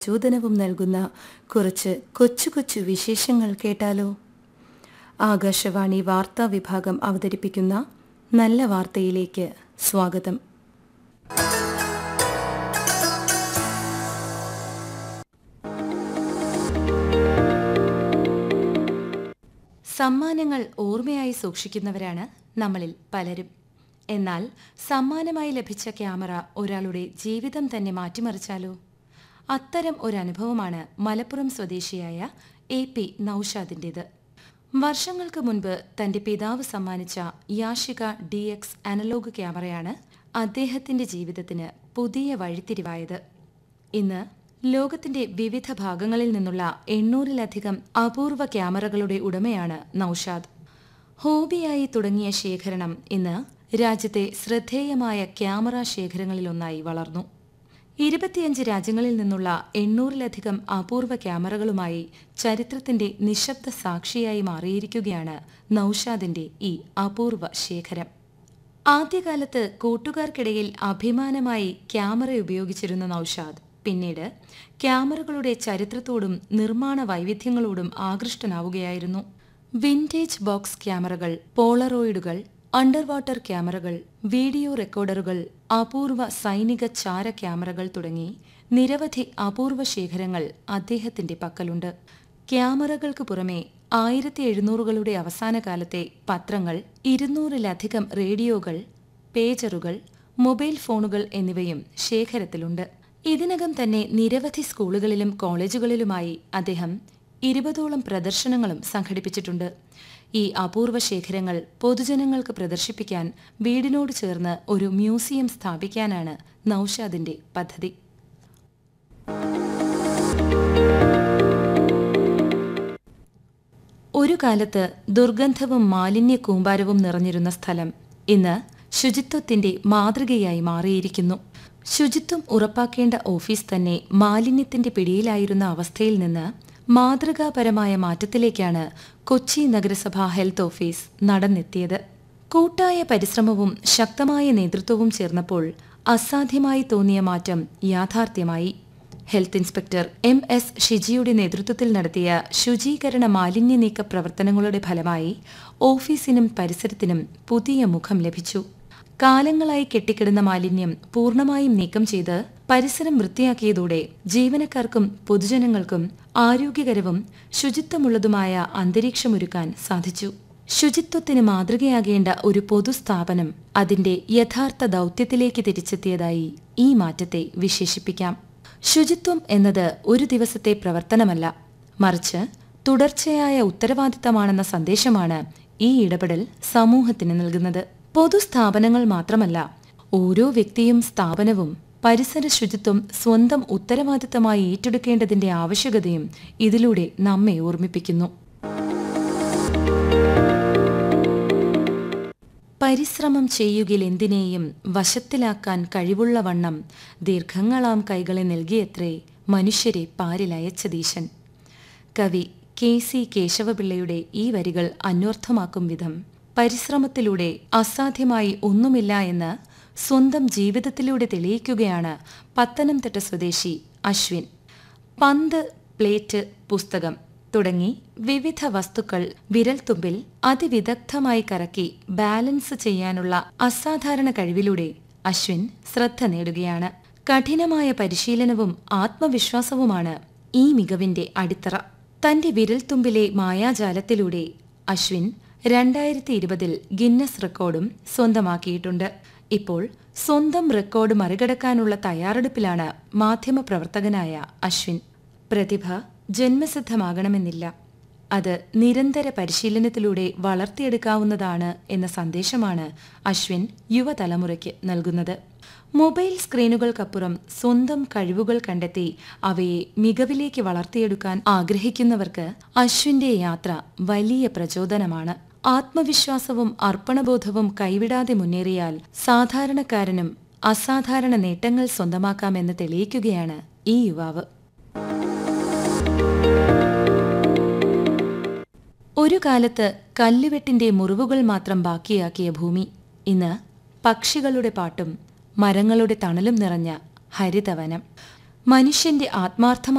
പ്രചോദനവും നൽകുന്ന കുറച്ച് കൊച്ചു കൊച്ചു വിശേഷങ്ങൾ കേട്ടാലോ ആകാശവാണി വാർത്താ വിഭാഗം അവതരിപ്പിക്കുന്ന നല്ല വാർത്തയിലേക്ക് സ്വാഗതം സമ്മാനങ്ങൾ ഓർമ്മയായി സൂക്ഷിക്കുന്നവരാണ് നമ്മളിൽ പലരും എന്നാൽ സമ്മാനമായി ലഭിച്ച ക്യാമറ ഒരാളുടെ ജീവിതം തന്നെ മാറ്റിമറിച്ചാലോ അത്തരം ഒരു അനുഭവമാണ് മലപ്പുറം സ്വദേശിയായ എ പി നൌഷാദിൻ്റേത് വർഷങ്ങൾക്ക് മുൻപ് തന്റെ പിതാവ് സമ്മാനിച്ച യാഷിക ഡി എക്സ് അനലോഗ് ക്യാമറയാണ് അദ്ദേഹത്തിന്റെ ജീവിതത്തിന് പുതിയ വഴിത്തിരിവായത് ഇന്ന് ലോകത്തിന്റെ വിവിധ ഭാഗങ്ങളിൽ നിന്നുള്ള എണ്ണൂറിലധികം അപൂർവ ക്യാമറകളുടെ ഉടമയാണ് നൌഷാദ് ഹോബിയായി തുടങ്ങിയ ശേഖരണം ഇന്ന് രാജ്യത്തെ ശ്രദ്ധേയമായ ക്യാമറ ശേഖരങ്ങളിലൊന്നായി വളർന്നു ഇരുപത്തിയഞ്ച് രാജ്യങ്ങളിൽ നിന്നുള്ള എണ്ണൂറിലധികം അപൂർവ ക്യാമറകളുമായി ചരിത്രത്തിന്റെ നിശബ്ദ സാക്ഷിയായി മാറിയിരിക്കുകയാണ് നൌഷാദിന്റെ ഈ അപൂർവ ശേഖരം ആദ്യകാലത്ത് കൂട്ടുകാർക്കിടയിൽ അഭിമാനമായി ക്യാമറ ഉപയോഗിച്ചിരുന്ന നൌഷാദ് പിന്നീട് ക്യാമറകളുടെ ചരിത്രത്തോടും നിർമ്മാണ വൈവിധ്യങ്ങളോടും ആകൃഷ്ടനാവുകയായിരുന്നു വിന്റേജ് ബോക്സ് ക്യാമറകൾ പോളറോയിഡുകൾ അണ്ടർ വാട്ടർ ക്യാമറകൾ വീഡിയോ റെക്കോർഡറുകൾ അപൂർവ സൈനിക ചാര ക്യാമറകൾ തുടങ്ങി നിരവധി അപൂർവ ശേഖരങ്ങൾ അദ്ദേഹത്തിന്റെ പക്കലുണ്ട് ക്യാമറകൾക്ക് പുറമെ ആയിരത്തി എഴുന്നൂറുകളുടെ അവസാന കാലത്തെ പത്രങ്ങൾ ഇരുന്നൂറിലധികം റേഡിയോകൾ പേജറുകൾ മൊബൈൽ ഫോണുകൾ എന്നിവയും ശേഖരത്തിലുണ്ട് ഇതിനകം തന്നെ നിരവധി സ്കൂളുകളിലും കോളേജുകളിലുമായി അദ്ദേഹം ഇരുപതോളം പ്രദർശനങ്ങളും സംഘടിപ്പിച്ചിട്ടുണ്ട് ഈ അപൂർവ ശേഖരങ്ങൾ പൊതുജനങ്ങൾക്ക് പ്രദർശിപ്പിക്കാൻ വീടിനോട് ചേർന്ന് ഒരു മ്യൂസിയം സ്ഥാപിക്കാനാണ് നൌഷാദിന്റെ പദ്ധതി ഒരു കാലത്ത് ദുർഗന്ധവും മാലിന്യ കൂമ്പാരവും നിറഞ്ഞിരുന്ന സ്ഥലം ഇന്ന് ശുചിത്വത്തിന്റെ മാതൃകയായി മാറിയിരിക്കുന്നു ശുചിത്വം ഉറപ്പാക്കേണ്ട ഓഫീസ് തന്നെ മാലിന്യത്തിന്റെ പിടിയിലായിരുന്ന അവസ്ഥയിൽ നിന്ന് മാതൃകാപരമായ മാറ്റത്തിലേക്കാണ് കൊച്ചി നഗരസഭ ഹെൽത്ത് ഓഫീസ് നടന്നെത്തിയത് കൂട്ടായ പരിശ്രമവും ശക്തമായ നേതൃത്വവും ചേർന്നപ്പോൾ അസാധ്യമായി തോന്നിയ മാറ്റം യാഥാർത്ഥ്യമായി ഹെൽത്ത് ഇൻസ്പെക്ടർ എം എസ് ഷിജിയുടെ നേതൃത്വത്തിൽ നടത്തിയ ശുചീകരണ മാലിന്യ നീക്ക പ്രവർത്തനങ്ങളുടെ ഫലമായി ഓഫീസിനും പരിസരത്തിനും പുതിയ മുഖം ലഭിച്ചു കാലങ്ങളായി കെട്ടിക്കിടന്ന മാലിന്യം പൂർണ്ണമായും നീക്കം ചെയ്ത് പരിസരം വൃത്തിയാക്കിയതോടെ ജീവനക്കാർക്കും പൊതുജനങ്ങൾക്കും ആരോഗ്യകരവും ശുചിത്വമുള്ളതുമായ അന്തരീക്ഷമൊരുക്കാൻ സാധിച്ചു ശുചിത്വത്തിന് മാതൃകയാകേണ്ട ഒരു പൊതുസ്ഥാപനം അതിന്റെ യഥാർത്ഥ ദൗത്യത്തിലേക്ക് തിരിച്ചെത്തിയതായി ഈ മാറ്റത്തെ വിശേഷിപ്പിക്കാം ശുചിത്വം എന്നത് ഒരു ദിവസത്തെ പ്രവർത്തനമല്ല മറിച്ച് തുടർച്ചയായ ഉത്തരവാദിത്തമാണെന്ന സന്ദേശമാണ് ഈ ഇടപെടൽ സമൂഹത്തിന് നൽകുന്നത് പൊതുസ്ഥാപനങ്ങൾ മാത്രമല്ല ഓരോ വ്യക്തിയും സ്ഥാപനവും പരിസര ശുചിത്വം സ്വന്തം ഉത്തരവാദിത്തമായി ഏറ്റെടുക്കേണ്ടതിന്റെ ആവശ്യകതയും ഇതിലൂടെ നമ്മെ ഓർമ്മിപ്പിക്കുന്നു പരിശ്രമം ചെയ്യുകിലെന്തിനേയും വശത്തിലാക്കാൻ കഴിവുള്ള വണ്ണം ദീർഘങ്ങളാം കൈകളെ നൽകിയത്രേ മനുഷ്യരെ പാരിലയച്ചതീശൻ കവി കെ സി കേശവപിള്ളയുടെ ഈ വരികൾ അന്വർത്ഥമാക്കും വിധം പരിശ്രമത്തിലൂടെ അസാധ്യമായി ഒന്നുമില്ല എന്ന് സ്വന്തം ജീവിതത്തിലൂടെ തെളിയിക്കുകയാണ് പത്തനംതിട്ട സ്വദേശി അശ്വിൻ പന്ത് പ്ലേറ്റ് പുസ്തകം തുടങ്ങി വിവിധ വസ്തുക്കൾ വിരൽത്തുമ്പിൽ അതിവിദഗ്ധമായി കറക്കി ബാലൻസ് ചെയ്യാനുള്ള അസാധാരണ കഴിവിലൂടെ അശ്വിൻ ശ്രദ്ധ നേടുകയാണ് കഠിനമായ പരിശീലനവും ആത്മവിശ്വാസവുമാണ് ഈ മികവിന്റെ അടിത്തറ തന്റെ വിരൽത്തുമ്പിലെ മായാജാലത്തിലൂടെ അശ്വിൻ രണ്ടായിരത്തി ഇരുപതിൽ ഗിന്നസ് റെക്കോർഡും സ്വന്തമാക്കിയിട്ടുണ്ട് ഇപ്പോൾ സ്വന്തം റെക്കോർഡ് മറികടക്കാനുള്ള തയ്യാറെടുപ്പിലാണ് മാധ്യമപ്രവർത്തകനായ അശ്വിൻ പ്രതിഭ ജന്മസിദ്ധമാകണമെന്നില്ല അത് നിരന്തര പരിശീലനത്തിലൂടെ വളർത്തിയെടുക്കാവുന്നതാണ് എന്ന സന്ദേശമാണ് അശ്വിൻ യുവതലമുറയ്ക്ക് നൽകുന്നത് മൊബൈൽ സ്ക്രീനുകൾക്കപ്പുറം സ്വന്തം കഴിവുകൾ കണ്ടെത്തി അവയെ മികവിലേക്ക് വളർത്തിയെടുക്കാൻ ആഗ്രഹിക്കുന്നവർക്ക് അശ്വിന്റെ യാത്ര വലിയ പ്രചോദനമാണ് ആത്മവിശ്വാസവും അർപ്പണബോധവും കൈവിടാതെ മുന്നേറിയാൽ സാധാരണക്കാരനും അസാധാരണ നേട്ടങ്ങൾ സ്വന്തമാക്കാമെന്ന് തെളിയിക്കുകയാണ് ഈ യുവാവ് ഒരു കാലത്ത് കല്ലുവെട്ടിന്റെ മുറിവുകൾ മാത്രം ബാക്കിയാക്കിയ ഭൂമി ഇന്ന് പക്ഷികളുടെ പാട്ടും മരങ്ങളുടെ തണലും നിറഞ്ഞ ഹരിതവനം മനുഷ്യന്റെ ആത്മാർത്ഥമായ